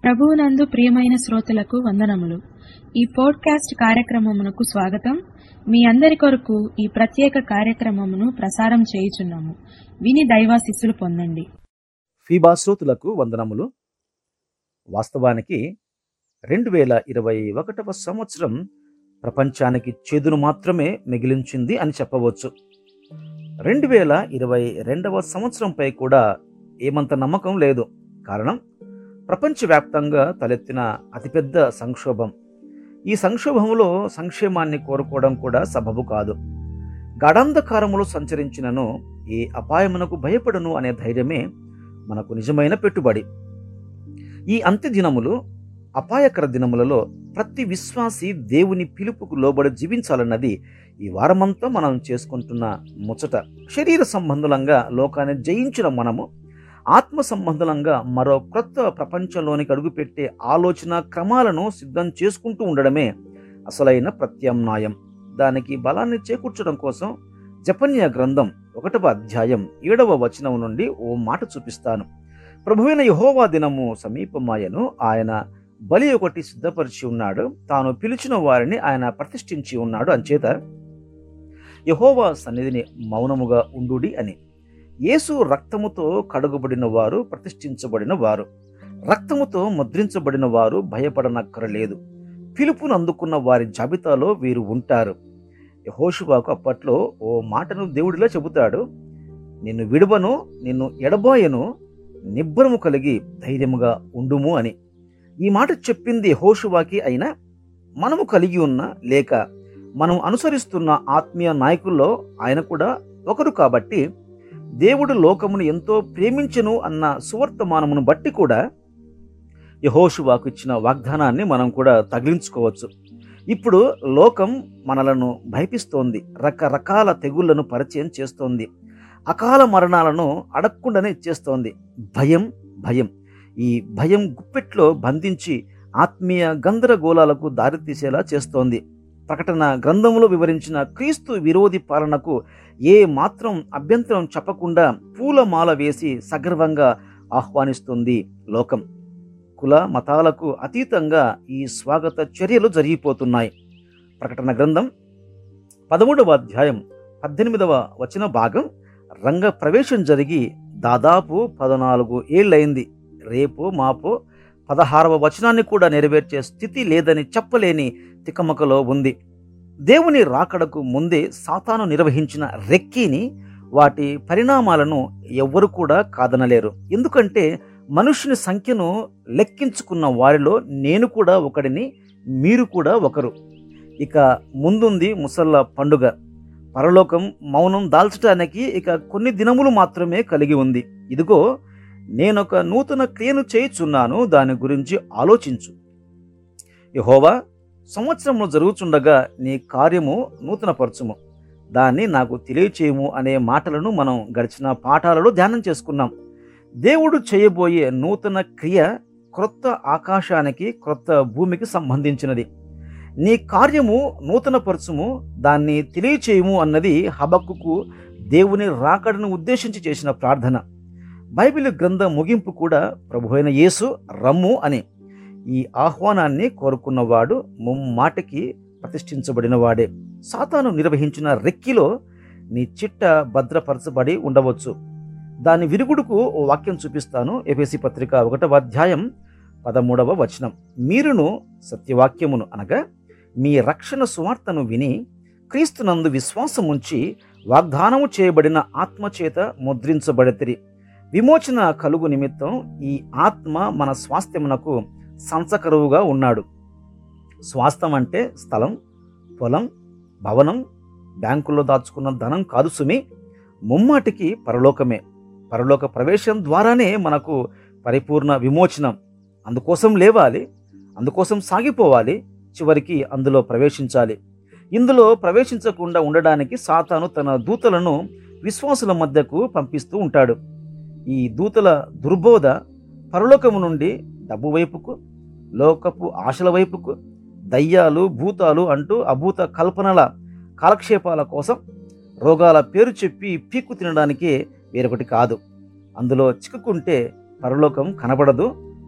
ప్రభువునందు ప్రియమైన శ్రోతలకు వందనములు ఈ పోడ్కాస్ట్ కార్యక్రమమునకు స్వాగతం మీ అందరి కొరకు ఈ ప్రత్యేక కార్యక్రమమును ప్రసారం చేయుచున్నాము విని దైవాశిస్సులు పొందండి ఫీబా శ్రోతులకు వందనములు వాస్తవానికి రెండు వేల ఇరవై ఒకటవ సంవత్సరం ప్రపంచానికి చేదును మాత్రమే మిగిలించింది అని చెప్పవచ్చు రెండు వేల ఇరవై రెండవ సంవత్సరంపై కూడా ఏమంత నమ్మకం లేదు కారణం ప్రపంచవ్యాప్తంగా తలెత్తిన అతిపెద్ద సంక్షోభం ఈ సంక్షోభంలో సంక్షేమాన్ని కోరుకోవడం కూడా సబబు కాదు గడాంధకారములో సంచరించినను ఏ అపాయమునకు భయపడను అనే ధైర్యమే మనకు నిజమైన పెట్టుబడి ఈ అంత్య దినములు అపాయకర దినములలో ప్రతి విశ్వాసి దేవుని పిలుపుకు లోబడి జీవించాలన్నది ఈ వారమంతా మనం చేసుకుంటున్న ముచ్చట శరీర సంబంధులంగా లోకాన్ని జయించిన మనము ఆత్మ సంబంధులంగా మరో క్రొత్త ప్రపంచంలోనికి అడుగుపెట్టే ఆలోచన క్రమాలను సిద్ధం చేసుకుంటూ ఉండడమే అసలైన ప్రత్యామ్నాయం దానికి బలాన్ని చేకూర్చడం కోసం జపన్య గ్రంథం ఒకటవ అధ్యాయం ఏడవ వచనం నుండి ఓ మాట చూపిస్తాను ప్రభువైన యహోవా దినము సమీపమాయను ఆయన బలి ఒకటి సిద్ధపరిచి ఉన్నాడు తాను పిలిచిన వారిని ఆయన ప్రతిష్ఠించి ఉన్నాడు అంచేత యహోవా సన్నిధిని మౌనముగా ఉండుడి అని యేసు రక్తముతో కడుగబడిన వారు ప్రతిష్ఠించబడిన వారు రక్తముతో ముద్రించబడిన వారు భయపడనక్కరలేదు పిలుపును అందుకున్న వారి జాబితాలో వీరు ఉంటారు యహోషువాకు అప్పట్లో ఓ మాటను దేవుడిలా చెబుతాడు నిన్ను విడువను నిన్ను ఎడబాయను నిబ్బరము కలిగి ధైర్యముగా ఉండుము అని ఈ మాట చెప్పింది యహోషువాకి అయినా మనము కలిగి ఉన్న లేక మనం అనుసరిస్తున్న ఆత్మీయ నాయకుల్లో ఆయన కూడా ఒకరు కాబట్టి దేవుడు లోకమును ఎంతో ప్రేమించెను అన్న సువర్తమానమును బట్టి కూడా యహోషువాకు ఇచ్చిన వాగ్దానాన్ని మనం కూడా తగిలించుకోవచ్చు ఇప్పుడు లోకం మనలను భయపిస్తోంది రకరకాల తెగుళ్లను పరిచయం చేస్తోంది అకాల మరణాలను అడగకుండానే ఇచ్చేస్తోంది భయం భయం ఈ భయం గుప్పెట్లో బంధించి ఆత్మీయ గందరగోళాలకు దారితీసేలా చేస్తోంది ప్రకటన గ్రంథంలో వివరించిన క్రీస్తు విరోధి పాలనకు ఏ మాత్రం అభ్యంతరం చెప్పకుండా పూలమాల వేసి సగర్వంగా ఆహ్వానిస్తుంది లోకం కుల మతాలకు అతీతంగా ఈ స్వాగత చర్యలు జరిగిపోతున్నాయి ప్రకటన గ్రంథం పదమూడవ అధ్యాయం పద్దెనిమిదవ వచన భాగం రంగ ప్రవేశం జరిగి దాదాపు పద్నాలుగు ఏళ్ళయింది రేపు మాపో పదహారవ వచనాన్ని కూడా నెరవేర్చే స్థితి లేదని చెప్పలేని తికమకలో ఉంది దేవుని రాకడకు ముందే సాతాను నిర్వహించిన రెక్కీని వాటి పరిణామాలను ఎవ్వరు కూడా కాదనలేరు ఎందుకంటే మనుషుని సంఖ్యను లెక్కించుకున్న వారిలో నేను కూడా ఒకడిని మీరు కూడా ఒకరు ఇక ముందుంది ముసళ్ళ పండుగ పరలోకం మౌనం దాల్చడానికి ఇక కొన్ని దినములు మాత్రమే కలిగి ఉంది ఇదిగో నేనొక నూతన క్రియను చేయుచున్నాను దాని గురించి ఆలోచించు యహోవా సంవత్సరంలో జరుగుచుండగా నీ కార్యము నూతనపరచుము దాన్ని నాకు తెలియచేయము అనే మాటలను మనం గడిచిన పాఠాలలో ధ్యానం చేసుకున్నాం దేవుడు చేయబోయే నూతన క్రియ క్రొత్త ఆకాశానికి క్రొత్త భూమికి సంబంధించినది నీ కార్యము నూతనపరచుము దాన్ని తెలియచేయము అన్నది హబక్కుకు దేవుని రాకడను ఉద్దేశించి చేసిన ప్రార్థన బైబిల్ గ్రంథ ముగింపు కూడా ప్రభువైన యేసు రమ్ము అని ఈ ఆహ్వానాన్ని కోరుకున్నవాడు ముమ్మాటికి ప్రతిష్ఠించబడిన వాడే సాతాను నిర్వహించిన రెక్కిలో నీ చిట్ట భద్రపరచబడి ఉండవచ్చు దాని విరుగుడుకు ఓ వాక్యం చూపిస్తాను ఎఫేసి పత్రిక ఒకటవ అధ్యాయం పదమూడవ వచనం మీరును సత్యవాక్యమును అనగా మీ రక్షణ సువార్తను విని క్రీస్తునందు విశ్వాసముంచి వాగ్దానము చేయబడిన ఆత్మచేత ముద్రించబడితిరి విమోచన కలుగు నిమిత్తం ఈ ఆత్మ మన స్వాస్థ్యమునకు సంచకరువుగా ఉన్నాడు స్వాస్థ్యం అంటే స్థలం పొలం భవనం బ్యాంకుల్లో దాచుకున్న ధనం కాదు సుమి ముమ్మాటికి పరలోకమే పరలోక ప్రవేశం ద్వారానే మనకు పరిపూర్ణ విమోచనం అందుకోసం లేవాలి అందుకోసం సాగిపోవాలి చివరికి అందులో ప్రవేశించాలి ఇందులో ప్రవేశించకుండా ఉండడానికి సాతాను తన దూతలను విశ్వాసుల మధ్యకు పంపిస్తూ ఉంటాడు ఈ దూతల దుర్బోధ పరలోకము నుండి డబ్బు వైపుకు లోకపు ఆశల వైపుకు దయ్యాలు భూతాలు అంటూ అభూత కల్పనల కాలక్షేపాల కోసం రోగాల పేరు చెప్పి పీక్కు తినడానికే వేరొకటి కాదు అందులో చిక్కుకుంటే పరలోకం కనబడదు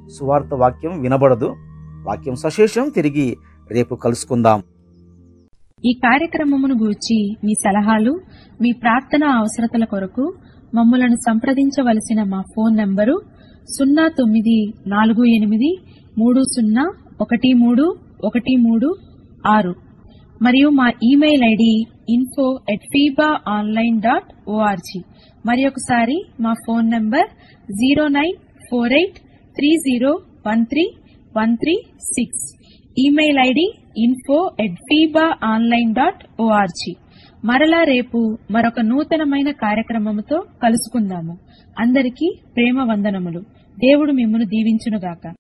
సువార్త వాక్యం వినబడదు వాక్యం సశేషం తిరిగి రేపు కలుసుకుందాం ఈ కార్యక్రమమును గూర్చి మీ సలహాలు మీ ప్రార్థన అవసరతల కొరకు మమ్మలను సంప్రదించవలసిన మా ఫోన్ నంబరు సున్నా తొమ్మిది నాలుగు ఎనిమిది మూడు సున్నా ఒకటి మూడు ఒకటి మూడు ఆరు మరియు మా email ID info at FEBA online dot O R G మరి ఒకసారి మా phone number zero nine four eight three zero one three one three six email ID info at FEBA online dot O R G మరలా రేపు మరొక నూతనమైన కార్యక్రమముతో కలుసుకుందాము అందరికీ ప్రేమ వందనములు దేవుడు మిమ్మను దీవించునుగాక